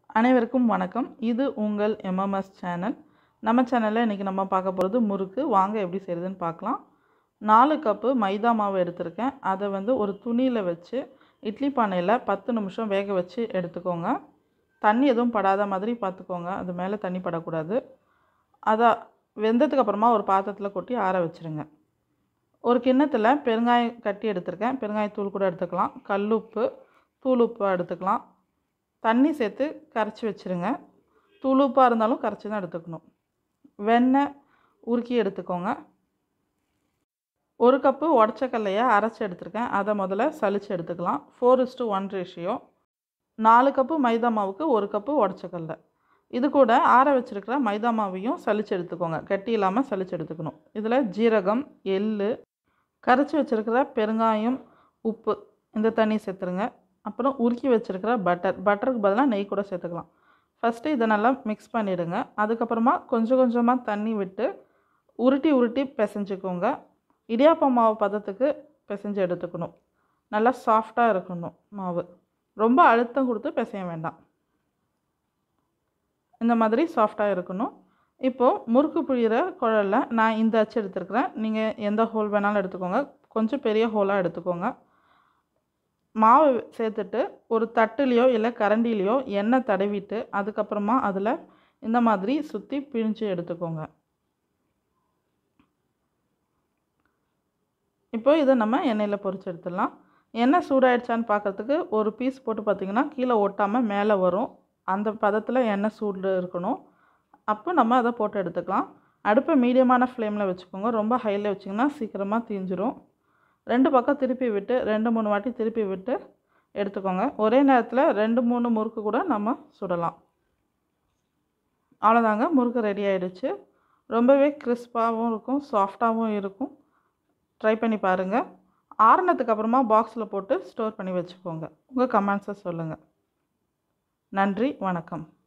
அனைவருக்கும் வணக்கம் இது உங்கள் எம்எம்எஸ் சேனல் நம்ம சேனலில் இன்றைக்கி நம்ம பார்க்க போகிறது முறுக்கு வாங்க எப்படி செய்கிறதுன்னு பார்க்கலாம் நாலு கப்பு மைதா மாவு எடுத்திருக்கேன் அதை வந்து ஒரு துணியில் வச்சு இட்லி பானையில் பத்து நிமிஷம் வேக வச்சு எடுத்துக்கோங்க தண்ணி எதுவும் படாத மாதிரி பார்த்துக்கோங்க அது மேலே தண்ணி படக்கூடாது அதை வெந்ததுக்கு அப்புறமா ஒரு பாத்திரத்தில் கொட்டி ஆற வச்சுருங்க ஒரு கிண்ணத்தில் பெருங்காயம் கட்டி எடுத்திருக்கேன் பெருங்காயத்தூள் கூட எடுத்துக்கலாம் கல்லுப்பு தூள் உப்பு எடுத்துக்கலாம் தண்ணி சேர்த்து கரைச்சி வச்சுருங்க தூளுப்பாக இருந்தாலும் கரைச்சி தான் எடுத்துக்கணும் வெண்ணெய் உருக்கி எடுத்துக்கோங்க ஒரு கப்பு உடச்ச கடலையை அரைச்சி எடுத்திருக்கேன் அதை முதல்ல சலிச்சு எடுத்துக்கலாம் four is to one ratio நாலு கப்பு மைதா மாவுக்கு ஒரு கப்பு உடச்ச கடலை இது கூட ஆற வச்சுருக்கிற மைதா மாவையும் சலிச்சு எடுத்துக்கோங்க கட்டி இல்லாமல் சலிச்சு எடுத்துக்கணும் இதில் ஜீரகம் எள் கரைச்சி வச்சுருக்கிற பெருங்காயம் உப்பு இந்த தண்ணி சேர்த்துருங்க அப்புறம் உருக்கி வச்சுருக்கிற பட்டர் பட்டருக்கு பதிலாக நெய் கூட சேர்த்துக்கலாம் ஃபஸ்ட்டு இதை நல்லா மிக்ஸ் பண்ணிவிடுங்க அதுக்கப்புறமா கொஞ்சம் கொஞ்சமாக தண்ணி விட்டு உருட்டி உருட்டி பிசைஞ்சுக்கோங்க இடியாப்பம் மாவு பதத்துக்கு பிசைஞ்சு எடுத்துக்கணும் நல்லா சாஃப்டாக இருக்கணும் மாவு ரொம்ப அழுத்தம் கொடுத்து பிசைய வேண்டாம் இந்த மாதிரி சாஃப்டாக இருக்கணும் இப்போது முறுக்கு புழியிற குழலில் நான் இந்த அச்சு எடுத்துருக்கிறேன் நீங்கள் எந்த ஹோல் வேணாலும் எடுத்துக்கோங்க கொஞ்சம் பெரிய ஹோலாக எடுத்துக்கோங்க மாவு சேர்த்துட்டு ஒரு தட்டுலேயோ இல்லை கரண்டிலேயோ எண்ணெய் தடவிட்டு அதுக்கப்புறமா அதில் இந்த மாதிரி சுற்றி பிழிஞ்சு எடுத்துக்கோங்க இப்போ இதை நம்ம எண்ணெயில் பொரிச்சு எடுத்துடலாம் எண்ணெய் சூடாயிடுச்சான்னு பார்க்குறதுக்கு ஒரு பீஸ் போட்டு பார்த்திங்கன்னா கீழே ஒட்டாமல் மேலே வரும் அந்த பதத்தில் எண்ணெய் சூடு இருக்கணும் அப்போ நம்ம அதை போட்டு எடுத்துக்கலாம் அடுப்பை மீடியமான ஃப்ளேமில் வச்சுக்கோங்க ரொம்ப ஹையில் வச்சிங்கன்னா சீக்கிரமாக தீஞ்சிரும் ரெண்டு பக்கம் திருப்பி விட்டு ரெண்டு மூணு வாட்டி திருப்பி விட்டு எடுத்துக்கோங்க ஒரே நேரத்தில் ரெண்டு மூணு முறுக்கு கூட நம்ம சுடலாம் அவ்வளோதாங்க முறுக்கு ரெடி ஆகிடுச்சு ரொம்பவே கிறிஸ்பாகவும் இருக்கும் சாஃப்டாகவும் இருக்கும் ட்ரை பண்ணி பாருங்கள் ஆறுனதுக்கு அப்புறமா பாக்ஸில் போட்டு ஸ்டோர் பண்ணி வச்சுக்கோங்க உங்கள் கமெண்ட்ஸை சொல்லுங்கள் நன்றி வணக்கம்